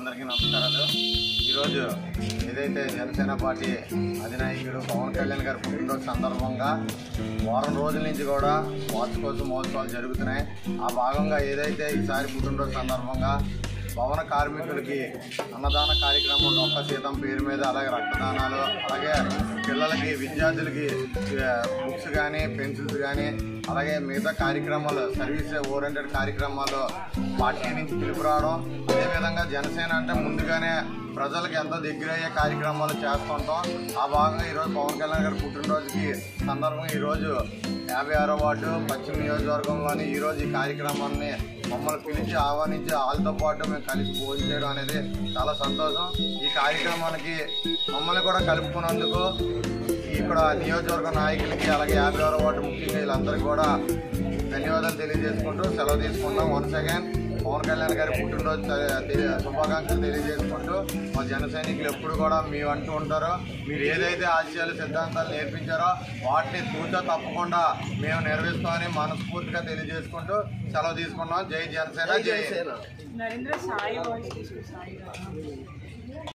అందరికీ నమస్కారాలు ఈరోజు ఏదైతే జనసేన పార్టీ అధినాయకుడు పవన్ కళ్యాణ్ గారి పుట్టినరోజు సందర్భంగా వారం రోజుల నుంచి కూడా వార్షికోత్సవ మహోత్సవాలు జరుగుతున్నాయి ఆ భాగంగా ఏదైతే ఈసారి పుట్టినరోజు సందర్భంగా భవన కార్మికులకి అన్నదాన కార్యక్రమం ఒక్క సీతం పేరు మీద అలాగే రక్తదానాలు అలాగే పిల్లలకి విద్యార్థులకి ఆ, బుక్స్ కానీ పెన్సిల్స్ కానీ అలాగే మిగతా కార్యక్రమాలు సర్వీస్ ఓరియంటెడ్ కార్యక్రమాలు పార్టీ నుంచి పిలుపు రావడం అదేవిధంగా జనసేన అంటే ముందుగానే ప్రజలకు ఎంతో దగ్గర అయ్యే కార్యక్రమాలు చేస్తుంటాం ఆ భాగంగా ఈరోజు పవన్ కళ్యాణ్ గారి పుట్టినరోజుకి సందర్భంగా ఈరోజు యాభై ఆరో వార్డు పశ్చిమ నియోజకవర్గంలోని ఈరోజు ఈ కార్యక్రమాన్ని మమ్మల్ని పిలిచి ఆహ్వానించి వాళ్ళతో పాటు మేము కలిసి భోజనం చేయడం అనేది చాలా సంతోషం ఈ కార్యక్రమానికి మమ్మల్ని కూడా కలుపుకున్నందుకు ఇక్కడ నియోజకవర్గ నాయకులకి అలాగే యాభై ఆరో వార్డు ముఖ్యంగా వీళ్ళందరికీ కూడా ధన్యవాదాలు తెలియజేసుకుంటూ సెలవు తీసుకుంటాం వన్స్ అగైన్ పవన్ కళ్యాణ్ గారి పుట్టినరోజు తె- తె- శుభాకాంక్షలు తెలియజేసుకుంటూ మా జన సైనికులు ఎప్పుడు కూడా మీ అంటూ ఉంటారో మీరు ఏదైతే ఆశయాలు సిద్ధాంతాలు నేర్పించారో వాటిని తూచా తప్పకుండా మేము నెరవేరుస్తామని మనస్ఫూర్తిగా తెలియజేసుకుంటూ సెలవు తీసుకున్నాం జై జనసేన జై హింద్. నరేంద్ర సాయి వాయిస్ సాయి